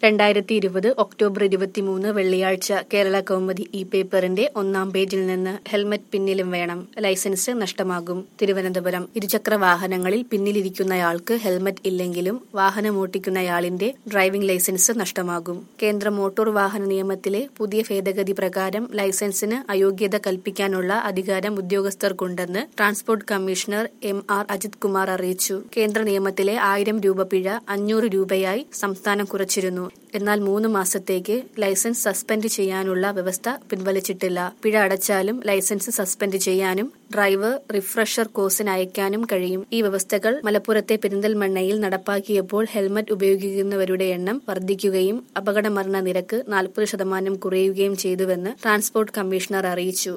രണ്ടായിരത്തി ഇരുപത് ഒക്ടോബർ ഇരുപത്തിമൂന്ന് വെള്ളിയാഴ്ച കേരള കൗമുദി ഇ പേപ്പറിന്റെ ഒന്നാം പേജിൽ നിന്ന് ഹെൽമറ്റ് പിന്നിലും വേണം ലൈസൻസ് നഷ്ടമാകും തിരുവനന്തപുരം ഇരുചക്ര വാഹനങ്ങളിൽ പിന്നിലിരിക്കുന്നയാൾക്ക് ഹെൽമറ്റ് ഇല്ലെങ്കിലും വാഹനമോട്ടിക്കുന്നയാളിന്റെ ഡ്രൈവിംഗ് ലൈസൻസ് നഷ്ടമാകും കേന്ദ്ര മോട്ടോർ വാഹന നിയമത്തിലെ പുതിയ ഭേദഗതി പ്രകാരം ലൈസൻസിന് അയോഗ്യത കൽപ്പിക്കാനുള്ള അധികാരം ഉദ്യോഗസ്ഥർക്കുണ്ടെന്ന് ട്രാൻസ്പോർട്ട് കമ്മീഷണർ എം ആർ അജിത് കുമാർ അറിയിച്ചു കേന്ദ്ര നിയമത്തിലെ ആയിരം രൂപ പിഴ അഞ്ഞൂറ് രൂപയായി സംസ്ഥാനം കുറച്ചിരുന്നു എന്നാൽ മൂന്ന് മാസത്തേക്ക് ലൈസൻസ് സസ്പെൻഡ് ചെയ്യാനുള്ള വ്യവസ്ഥ പിൻവലിച്ചിട്ടില്ല പിഴ അടച്ചാലും ലൈസൻസ് സസ്പെൻഡ് ചെയ്യാനും ഡ്രൈവർ റിഫ്രഷർ കോഴ്സിന് അയക്കാനും കഴിയും ഈ വ്യവസ്ഥകൾ മലപ്പുറത്തെ പെരിന്തൽമണ്ണയിൽ നടപ്പാക്കിയപ്പോൾ ഹെൽമറ്റ് ഉപയോഗിക്കുന്നവരുടെ എണ്ണം വർദ്ധിക്കുകയും അപകടമരണ നിരക്ക് നാൽപ്പത് ശതമാനം കുറയുകയും ചെയ്തുവെന്ന് ട്രാൻസ്പോർട്ട് കമ്മീഷണർ അറിയിച്ചു